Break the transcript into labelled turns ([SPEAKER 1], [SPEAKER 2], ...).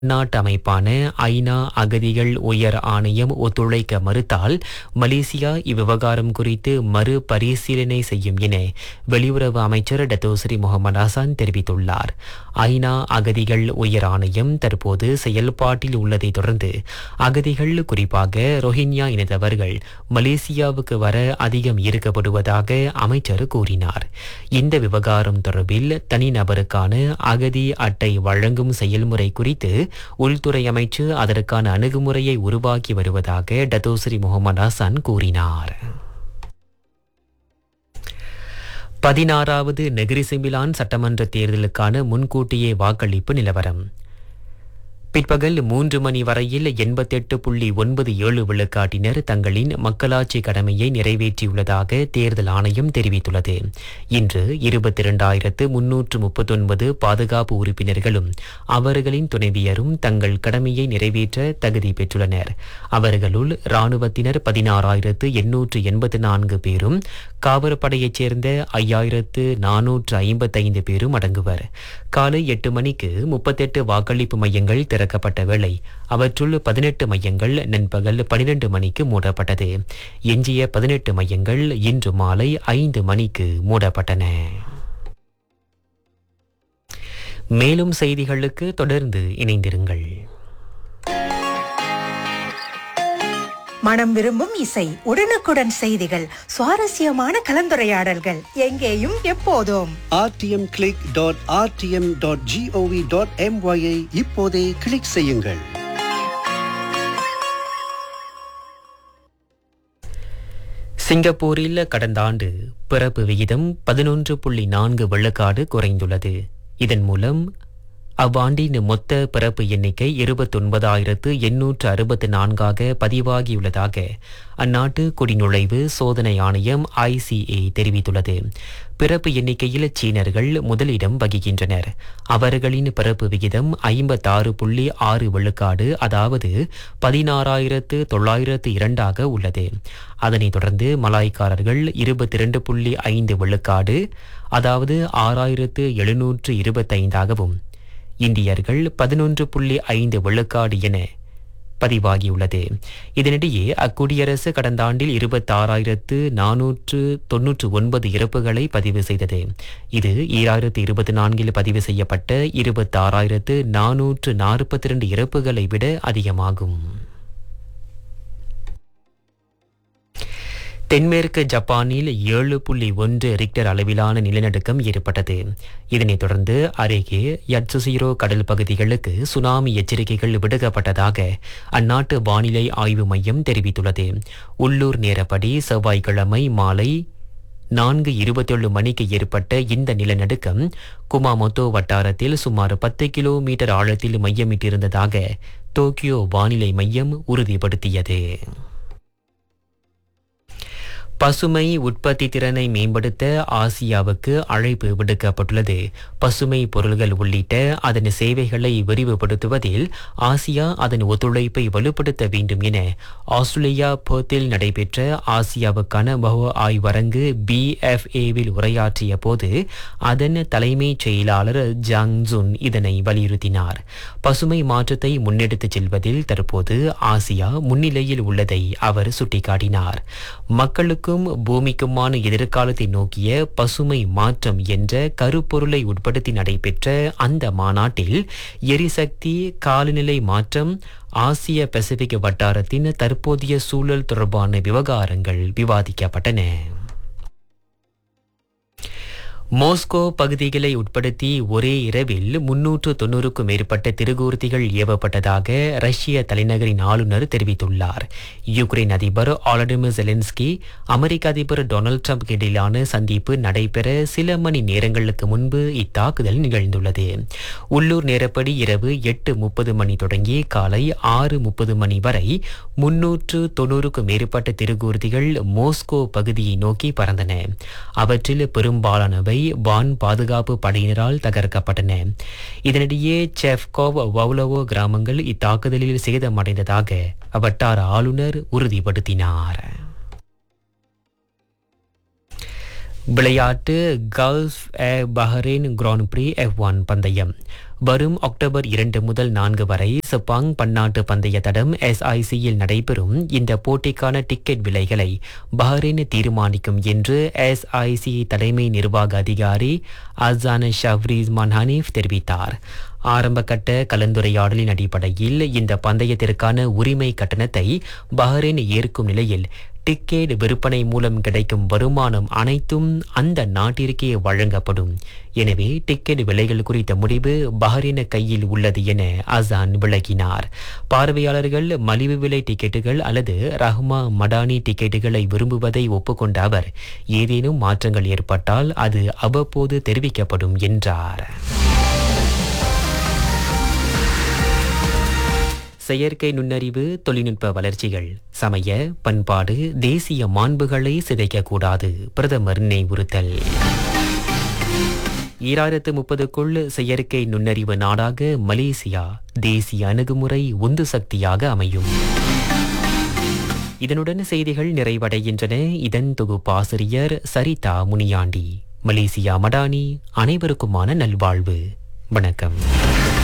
[SPEAKER 1] நாட்டு அமைப்பான ஐநா அகதிகள் உயர் ஆணையம் ஒத்துழைக்க மறுத்தால் மலேசியா இவ்விவகாரம் குறித்து மறு பரிசீலனை செய்யும் என வெளியுறவு அமைச்சர் டத்தோஸ்ரீ முகமது ஹசான் தெரிவித்துள்ளார் ஐநா அகதிகள் உயர் ஆணையம் தற்போது செயல்பாட்டில் உள்ளதை தொடர்ந்து அகதிகள் குறிப்பாக ரோஹிங்யா இனத்தவர்கள் மலேசியாவுக்கு வர அதிகம் ஈர்க்கப்படுவதாக அமைச்சர் கூறினார் இந்த விவகாரம் தொடர்பில் தனிநபருக்கான அகதி அட்டை வழங்கும் செயல்முறை குறித்து உள்துறை அமைச்சு அதற்கான அணுகுமுறையை உருவாக்கி வருவதாக டத்தோஸ்ரீ முகமது ஹசன் கூறினார் பதினாறாவது நெகிரி சிமிலான் சட்டமன்ற தேர்தலுக்கான முன்கூட்டியே வாக்களிப்பு நிலவரம் பிற்பகல் மூன்று மணி வரையில் எண்பத்தெட்டு புள்ளி ஒன்பது ஏழு விழுக்காட்டினர் தங்களின் மக்களாட்சி கடமையை நிறைவேற்றியுள்ளதாக தேர்தல் ஆணையம் தெரிவித்துள்ளது இன்று இருபத்தி இரண்டாயிரத்து முன்னூற்று முப்பத்தொன்பது பாதுகாப்பு உறுப்பினர்களும் அவர்களின் துணைவியரும் தங்கள் கடமையை நிறைவேற்ற தகுதி பெற்றுள்ளனர் அவர்களுள் இராணுவத்தினர் பதினாறாயிரத்து எண்ணூற்று எண்பத்து நான்கு பேரும் காவற்படையைச் சேர்ந்த ஐயாயிரத்து நானூற்று ஐம்பத்தைந்து பேரும் அடங்குவர் காலை எட்டு மணிக்கு முப்பத்தெட்டு வாக்களிப்பு மையங்கள் திறக்கப்பட்ட வேளை அவற்றுள் பதினெட்டு மையங்கள் நண்பகல் பனிரெண்டு மணிக்கு மூடப்பட்டது எஞ்சிய பதினெட்டு மையங்கள் இன்று மாலை ஐந்து மணிக்கு மூடப்பட்டன மேலும் செய்திகளுக்கு தொடர்ந்து இணைந்திருங்கள்
[SPEAKER 2] மனம் விரும்பும் இசை உடனுக்குடன் செய்திகள் சுவாரஸ்யமான கலந்துரையாடல்கள் எங்கேயும் எப்போதும்
[SPEAKER 3] rtmclick.rtm.gov.my ஐ இப்போதே கிளிக் செய்யுங்கள்
[SPEAKER 1] சிங்கப்பூரில் கடந்த ஆண்டு பிறப்பு விகிதம் பதினொன்று புள்ளி நான்கு விழுக்காடு குறைந்துள்ளது இதன் மூலம் அவ்வாண்டின் மொத்த பிறப்பு எண்ணிக்கை இருபத்தொன்பதாயிரத்து எண்ணூற்று அறுபத்து நான்காக பதிவாகியுள்ளதாக அந்நாட்டு குடிநுழைவு சோதனை ஆணையம் ஐசிஏ தெரிவித்துள்ளது பிறப்பு எண்ணிக்கையில் சீனர்கள் முதலிடம் வகிக்கின்றனர் அவர்களின் பிறப்பு விகிதம் ஐம்பத்தாறு புள்ளி ஆறு விழுக்காடு அதாவது பதினாறாயிரத்து தொள்ளாயிரத்து இரண்டாக உள்ளது அதனைத் தொடர்ந்து மலாய்க்காரர்கள் இருபத்தி இரண்டு புள்ளி ஐந்து விழுக்காடு அதாவது ஆறாயிரத்து எழுநூற்று இருபத்தைந்தாகவும் இந்தியர்கள் பதினொன்று புள்ளி ஐந்து விழுக்காடு என பதிவாகியுள்ளது இதனிடையே அக்குடியரசு கடந்த ஆண்டில் இருபத்தாறாயிரத்து நானூற்று தொன்னூற்று ஒன்பது இறப்புகளை பதிவு செய்தது இது ஈராயிரத்து இருபத்தி நான்கில் பதிவு செய்யப்பட்ட இருபத்தாறாயிரத்து நானூற்று நாற்பத்தி இரண்டு இறப்புகளை விட அதிகமாகும் தென்மேற்கு ஜப்பானில் ஏழு புள்ளி ஒன்று ரிக்டர் அளவிலான நிலநடுக்கம் ஏற்பட்டது இதனைத் தொடர்ந்து அருகே யட்சுசீரோ கடல் பகுதிகளுக்கு சுனாமி எச்சரிக்கைகள் விடுக்கப்பட்டதாக அந்நாட்டு வானிலை ஆய்வு மையம் தெரிவித்துள்ளது உள்ளூர் நேரப்படி செவ்வாய்க்கிழமை மாலை நான்கு இருபத்தேழு மணிக்கு ஏற்பட்ட இந்த நிலநடுக்கம் குமாமோட்டோ வட்டாரத்தில் சுமார் பத்து கிலோமீட்டர் ஆழத்தில் மையமிட்டிருந்ததாக டோக்கியோ வானிலை மையம் உறுதிப்படுத்தியது பசுமை உற்பத்தி திறனை மேம்படுத்த ஆசியாவுக்கு அழைப்பு விடுக்கப்பட்டுள்ளது பசுமை பொருள்கள் உள்ளிட்ட அதன் சேவைகளை விரிவுபடுத்துவதில் ஆசியா அதன் ஒத்துழைப்பை வலுப்படுத்த வேண்டும் என ஆஸ்திரேலியா பெர்த்தில் நடைபெற்ற ஆசியாவுக்கான பஹு ஆய்வரங்கு பிஎஃப்ஏவில் உரையாற்றிய போது அதன் தலைமைச் செயலாளர் ஜாங் ஜுன் இதனை வலியுறுத்தினார் பசுமை மாற்றத்தை முன்னெடுத்துச் செல்வதில் தற்போது ஆசியா முன்னிலையில் உள்ளதை அவர் சுட்டிக்காட்டினார் மக்களுக்கும் பூமிக்குமான எதிர்காலத்தை நோக்கிய பசுமை மாற்றம் என்ற கருப்பொருளை உட்படுத்தி நடைபெற்ற அந்த மாநாட்டில் எரிசக்தி காலநிலை மாற்றம் ஆசிய பசிபிக் வட்டாரத்தின் தற்போதைய சூழல் தொடர்பான விவகாரங்கள் விவாதிக்கப்பட்டன மோஸ்கோ பகுதிகளை உட்படுத்தி ஒரே இரவில் முன்னூற்று தொன்னூறுக்கும் மேற்பட்ட திருகூர்த்திகள் ஏவப்பட்டதாக ரஷ்ய தலைநகரின் ஆளுநர் தெரிவித்துள்ளார் யுக்ரைன் அதிபர் ஆலடிமிர் ஜெலன்ஸ்கி அமெரிக்க அதிபர் டொனால்ட் ட்ரம்ப் இடையிலான சந்திப்பு நடைபெற சில மணி நேரங்களுக்கு முன்பு இத்தாக்குதல் நிகழ்ந்துள்ளது உள்ளூர் நேரப்படி இரவு எட்டு முப்பது மணி தொடங்கி காலை ஆறு முப்பது மணி வரை முன்னூற்று தொன்னூறுக்கும் மேற்பட்ட திருகூர்த்திகள் மோஸ்கோ பகுதியை நோக்கி பறந்தன அவற்றில் பெரும்பாலானவை வான் பாதுகாப்பு படையினரால் தகர்க்கப்பட்டன இதனிடையே செஃப்கோவ் வவுலவோ கிராமங்கள் இத்தாக்குதலில் சேதமடைந்ததாக அவ்வட்டார ஆளுநர் உறுதிப்படுத்தினார் விளையாட்டு Gulf Air Bahrain grand prix F one பந்தயம் வரும் அக்டோபர் இரண்டு முதல் நான்கு வரை செப்பாங் பன்னாட்டு பந்தய தடம் எஸ்ஐசியில் நடைபெறும் இந்த போட்டிக்கான டிக்கெட் விலைகளை பஹ்ரைன் தீர்மானிக்கும் என்று எஸ்ஐசி தலைமை நிர்வாக அதிகாரி அசான் ஷவ்ரீஸ் மன்ஹனீஃப் தெரிவித்தார் ஆரம்பகட்ட கலந்துரையாடலின் அடிப்படையில் இந்த பந்தயத்திற்கான உரிமை கட்டணத்தை பஹ்ரைன் ஏற்கும் நிலையில் டிக்கெட் விற்பனை மூலம் கிடைக்கும் வருமானம் அனைத்தும் அந்த நாட்டிற்கே வழங்கப்படும் எனவே டிக்கெட் விலைகள் குறித்த முடிவு பஹ்ரைன் கையில் உள்ளது என அசான் விளக்கினார் பார்வையாளர்கள் மலிவு விலை டிக்கெட்டுகள் அல்லது ரஹ்மா மடானி டிக்கெட்டுகளை விரும்புவதை ஒப்புக்கொண்ட அவர் ஏதேனும் மாற்றங்கள் ஏற்பட்டால் அது அவ்வப்போது தெரிவிக்கப்படும் என்றார் செயற்கை நுண்ணறிவு தொழில்நுட்ப வளர்ச்சிகள் சமய பண்பாடு தேசிய மாண்புகளை சிதைக்கக்கூடாது பிரதமர் நினைவுறுத்தல் ஈராயிரத்து முப்பதுக்குள் செயற்கை நுண்ணறிவு நாடாக மலேசியா தேசிய அணுகுமுறை உந்து சக்தியாக அமையும் இதனுடன் செய்திகள் நிறைவடைகின்றன இதன் தொகுப்பாசிரியர் சரிதா முனியாண்டி மலேசியா மடானி அனைவருக்குமான நல்வாழ்வு வணக்கம்